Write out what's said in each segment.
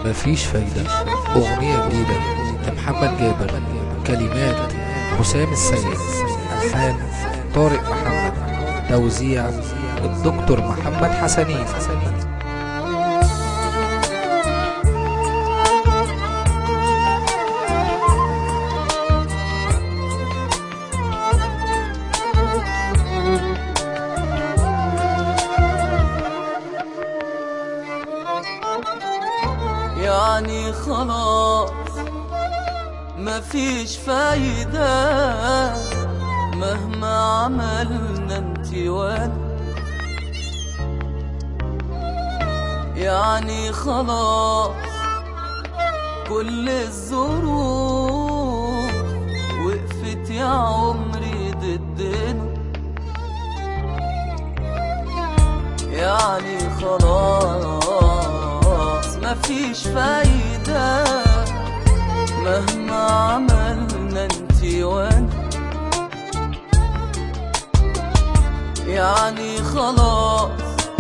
مفيش فايدة أغنية جديدة لمحمد جابر كلمات حسام السيد ألحان طارق محمد توزيع الدكتور محمد حسنين يعني خلاص مفيش فايدة مهما عملنا انت وانا يعني خلاص كل الظروف وقفت يا عمري ضدنا يعني خلاص مفيش فايدة مهما عملنا انتي وانا يعني خلاص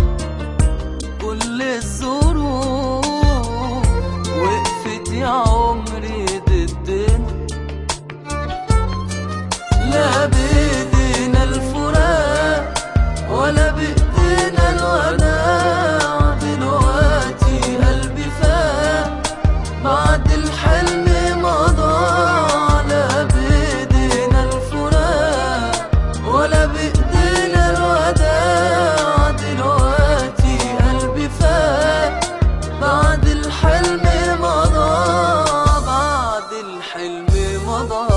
كل الظروف وقفت يا عمري ضدنا لا بإيدينا الفراق ولا بإيدينا الوداع دلوقتي قلبي فاق بعد الحلم مضى لا بإيدينا الفراق ولا بإيدينا الوداع دلوقتي قلبي فاق بعد الحلم مضى بعد الحلم مضى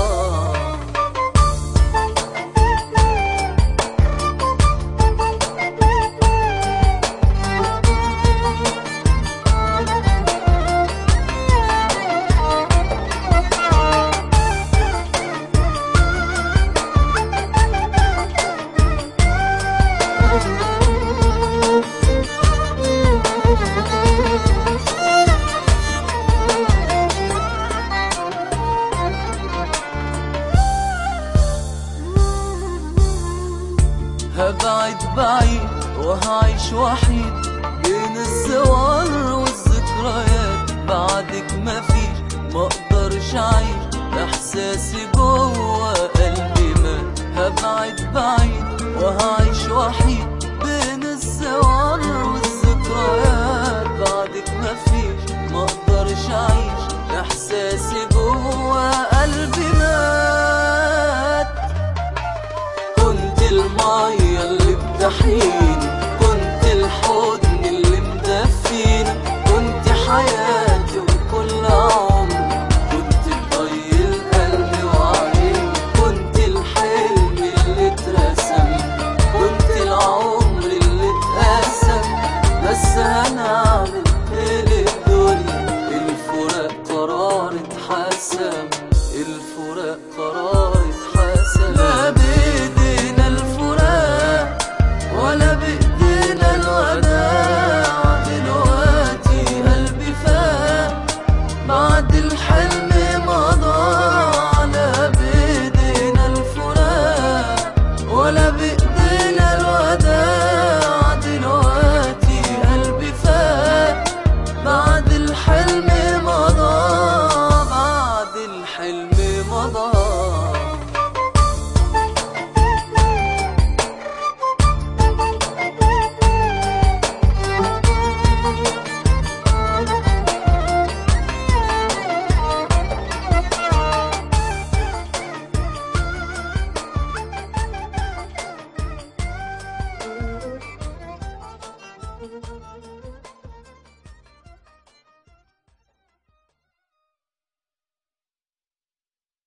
هبعد بعيد وهعيش وحيد بين الصور والذكريات بعدك مفيش مقدرش اعيش احساسي جوا